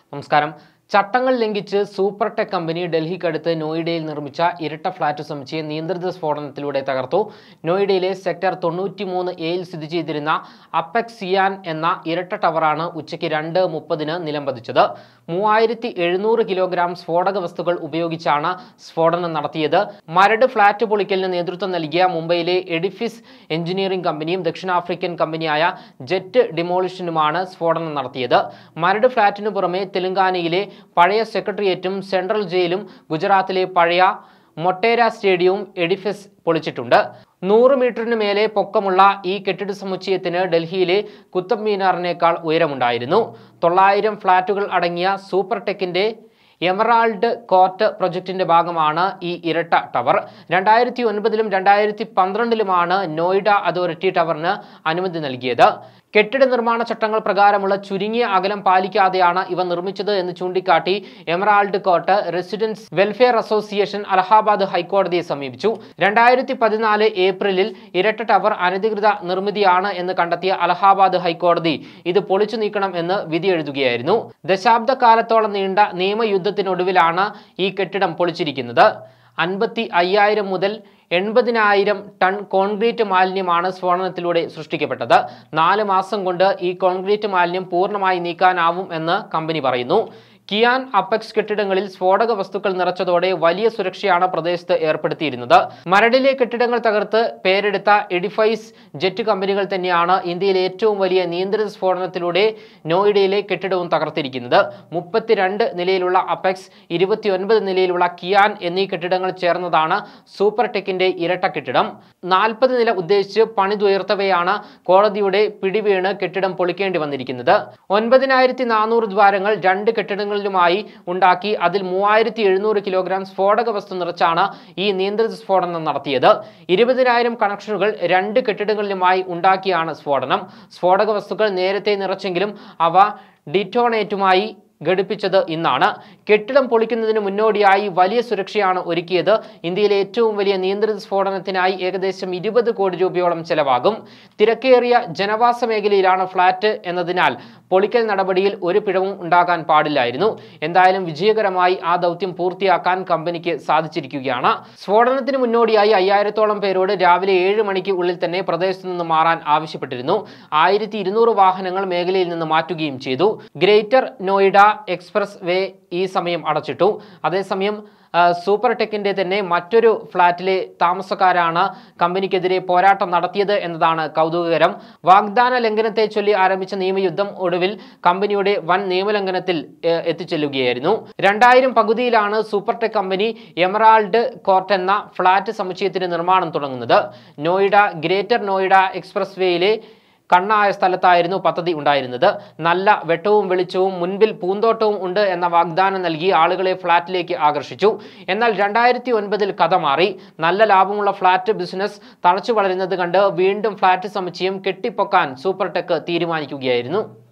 നമസ്കാരം ചട്ടങ്ങൾ ലംഘിച്ച് സൂപ്പർ ടെക് കമ്പനി ഡൽഹിക്കടുത്ത് നോയിഡയിൽ നിർമ്മിച്ച ഇരട്ട ഫ്ളാറ്റ് സമുച്ചയം നിയന്ത്രിത സ്ഫോടനത്തിലൂടെ തകർത്തു നോയിഡയിലെ സെക്ടർ തൊണ്ണൂറ്റിമൂന്ന് എയിൽ സ്ഥിതി ചെയ്തിരുന്ന അപ്പെക്സ് സിയാൻ എന്ന ഇരട്ട ടവറാണ് ഉച്ചയ്ക്ക് രണ്ട് മുപ്പതിന് നിലംപതിച്ചത് മൂവായിരത്തി എഴുന്നൂറ് കിലോഗ്രാം സ്ഫോടക വസ്തുക്കൾ ഉപയോഗിച്ചാണ് സ്ഫോടനം നടത്തിയത് മരട് ഫ്ളാറ്റ് പൊളിക്കലിന് നേതൃത്വം നൽകിയ മുംബൈയിലെ എഡിഫിസ് എഞ്ചിനീയറിംഗ് കമ്പനിയും ദക്ഷിണാഫ്രിക്കൻ കമ്പനിയായ ജെറ്റ് ഡിമോളിഷനുമാണ് സ്ഫോടനം നടത്തിയത് മരട് ഫ്ളാറ്റിനു പുറമെ തെലങ്കാനയിലെ പഴയ സെക്രട്ടേറിയറ്റും സെൻട്രൽ ജയിലും ഗുജറാത്തിലെ പഴയ മൊട്ടേര സ്റ്റേഡിയവും എഡിഫിസ് പൊളിച്ചിട്ടുണ്ട് നൂറ് മീറ്ററിന് മേലെ പൊക്കമുള്ള ഈ കെട്ടിട സമുച്ചയത്തിന് ഡൽഹിയിലെ കുത്തബ് മീനാറിനേക്കാൾ ഉയരമുണ്ടായിരുന്നു തൊള്ളായിരം ഫ്ളാറ്റുകൾ അടങ്ങിയ സൂപ്പർ ടെക്കിന്റെ എമറാൾഡ് കോർട്ട് പ്രൊജക്ടിന്റെ ഭാഗമാണ് ഈ ഇരട്ട ടവർ രണ്ടായിരത്തി ഒൻപതിലും രണ്ടായിരത്തി പന്ത്രണ്ടിലുമാണ് നോയിഡ അതോറിറ്റി ടവറിന് അനുമതി നൽകിയത് കെട്ടിട നിർമ്മാണ ചട്ടങ്ങൾ പ്രകാരമുള്ള ചുരുങ്ങിയ അകലം പാലിക്കാതെയാണ് ഇവ നിർമ്മിച്ചത് എന്ന് ചൂണ്ടിക്കാട്ടി emerald court residence welfare association Allahabad ഹൈക്കോടതിയെ സമീപിച്ചു രണ്ടായിരത്തി പതിനാല് ഏപ്രിലിൽ ഇരട്ട ടവർ അനധികൃത നിർമ്മിതിയാണ് എന്ന് കണ്ടെത്തിയ അലഹാബാദ് ഹൈക്കോടതി ഇത് പൊളിച്ചു നീക്കണം എന്ന് വിധി എഴുതുകയായിരുന്നു ദശാബ്ദ കാലത്തോളം നീണ്ട നിയമയുദ്ധത്തിനൊടുവിലാണ് ഈ കെട്ടിടം പൊളിച്ചിരിക്കുന്നത് അൻപത്തി അയ്യായിരം മുതൽ എൺപതിനായിരം ടൺ കോൺക്രീറ്റ് മാലിന്യമാണ് സ്ഫോടനത്തിലൂടെ സൃഷ്ടിക്കപ്പെട്ടത് നാല് മാസം കൊണ്ട് ഈ കോൺക്രീറ്റ് മാലിന്യം പൂർണ്ണമായി നീക്കാനാവും എന്ന് കമ്പനി പറയുന്നു കിയാൻ അപ്പെക്സ് കെട്ടിടങ്ങളിൽ സ്ഫോടക വസ്തുക്കൾ നിറച്ചതോടെ വലിയ സുരക്ഷയാണ് പ്രദേശത്ത് ഏർപ്പെടുത്തിയിരുന്നത് മരടിലെ കെട്ടിടങ്ങൾ തകർത്ത് പേരെടുത്ത എഡിഫൈസ് ജെറ്റ് കമ്പനികൾ തന്നെയാണ് ഇന്ത്യയിലെ ഏറ്റവും വലിയ നിയന്ത്രിത സ്ഫോടനത്തിലൂടെ നോയിഡയിലെ കെട്ടിടവും തകർത്തിരിക്കുന്നത് മുപ്പത്തിരണ്ട് നിലയിലുള്ള അപ്പെക്സ് ഇരുപത്തിയൊൻപത് നിലയിലുള്ള കിയാൻ എന്നീ കെട്ടിടങ്ങൾ ചേർന്നതാണ് സൂപ്പർ ടെക്കിന്റെ ഇരട്ട കെട്ടിടം നാൽപ്പത് നില ഉദ്ദേശിച്ച് പണിതുയർത്തവയാണ് കോടതിയുടെ പിടിവീണ് കെട്ടിടം പൊളിക്കേണ്ടി വന്നിരിക്കുന്നത് ഒൻപതിനായിരത്തി നാനൂറ് ദ്വാരങ്ങൾ രണ്ട് കെട്ടിടങ്ങളിലുമായി ഉണ്ടാക്കി അതിൽ മൂവായിരത്തി എഴുന്നൂറ് കിലോഗ്രാം സ്ഫോടക വസ്തു നിറച്ചാണ് ഈ നിയന്ത്രിത സ്ഫോടനം നടത്തിയത് ഇരുപതിനായിരം കണക്ഷനുകൾ രണ്ട് കെട്ടിടങ്ങളിലുമായി ഉണ്ടാക്കിയാണ് സ്ഫോടനം സ്ഫോടക വസ്തുക്കൾ നേരത്തെ നിറച്ചെങ്കിലും അവ ഡിറ്റോണേറ്റുമായി ഘടിപ്പിച്ചത് ഇന്നാണ് കെട്ടിടം പൊളിക്കുന്നതിന് മുന്നോടിയായി വലിയ സുരക്ഷയാണ് ഒരുക്കിയത് ഇന്ത്യയിലെ ഏറ്റവും വലിയ നിയന്ത്രിത സ്ഫോടനത്തിനായി ഏകദേശം ഇരുപത് കോടി രൂപയോളം ചെലവാകും തിരക്കേറിയ ജനവാസ മേഖലയിലാണ് ഫ്ളാറ്റ് എന്നതിനാൽ പൊളിക്കൽ നടപടിയിൽ ഒരു പിഴവും ഉണ്ടാകാൻ പാടില്ലായിരുന്നു എന്തായാലും വിജയകരമായി ആ ദൗത്യം പൂർത്തിയാക്കാൻ കമ്പനിക്ക് സാധിച്ചിരിക്കുകയാണ് സ്ഫോടനത്തിന് മുന്നോടിയായി അയ്യായിരത്തോളം പേരോട് രാവിലെ ഏഴ് മണിക്ക് ഉള്ളിൽ തന്നെ പ്രദേശത്തു നിന്ന് മാറാൻ ആവശ്യപ്പെട്ടിരുന്നു ആയിരത്തി ഇരുന്നൂറ് വാഹനങ്ങൾ മേഖലയിൽ നിന്ന് മാറ്റുകയും ചെയ്തു ഗ്രേറ്റർ നോയിഡ എക്സ്പ്രസ് വേ ഈ സമയം അടച്ചിട്ടു അതേസമയം ആ, സൂപ്പർ ടെക്കിന്റെ തന്നെ മറ്റൊരു ഫ്ളാറ്റിലെ താമസക്കാരാണ് കമ്പനിക്കെതിരെ പോരാട്ടം നടത്തിയത് എന്നതാണ് കൗതുകകരം വാഗ്ദാന ലംഘനത്തെ ചൊല്ലി ആരംഭിച്ച നിയമയുദ്ധം ഒടുവിൽ കമ്പനിയുടെ വൻ നിയമലംഘനത്തിൽ ഏ, എത്തിച്ചെല്ലുകയായിരുന്നു രണ്ടായിരം പകുതിയിലാണ് super tech company emerald court എന്ന ഫ്ളാറ്റ് സമുച്ചയത്തിന്റെ നിർമ്മാണം തുടങ്ങുന്നത് നോയിഡ ഗ്രേറ്റർ നോയിഡ എക്സ്പ്രസ് വേയിലെ കണ്ണായ സ്ഥലത്തായിരുന്നു പദ്ധതി ഉണ്ടായിരുന്നത് നല്ല വെട്ടവും വെളിച്ചവും മുൻപിൽ പൂന്തോട്ടവും ഉണ്ട് എന്ന വാഗ്ദാനം നൽകി ആളുകളെ ഫ്ളാറ്റിലേക്ക് ആകർഷിച്ചു എന്നാൽ രണ്ടായിരത്തി ഒൻപതിൽ കഥ മാറി നല്ല ലാഭമുള്ള ഫ്ളാറ്റ് ബിസിനസ് തളച്ചു വളരുന്നത് കണ്ട് വീണ്ടും ഫ്ളാറ്റ് സമുച്ചയം കെട്ടിപ്പൊക്കാൻ സൂപ്പർ ടെക് തീരുമാനിക്കുകയായിരുന്നു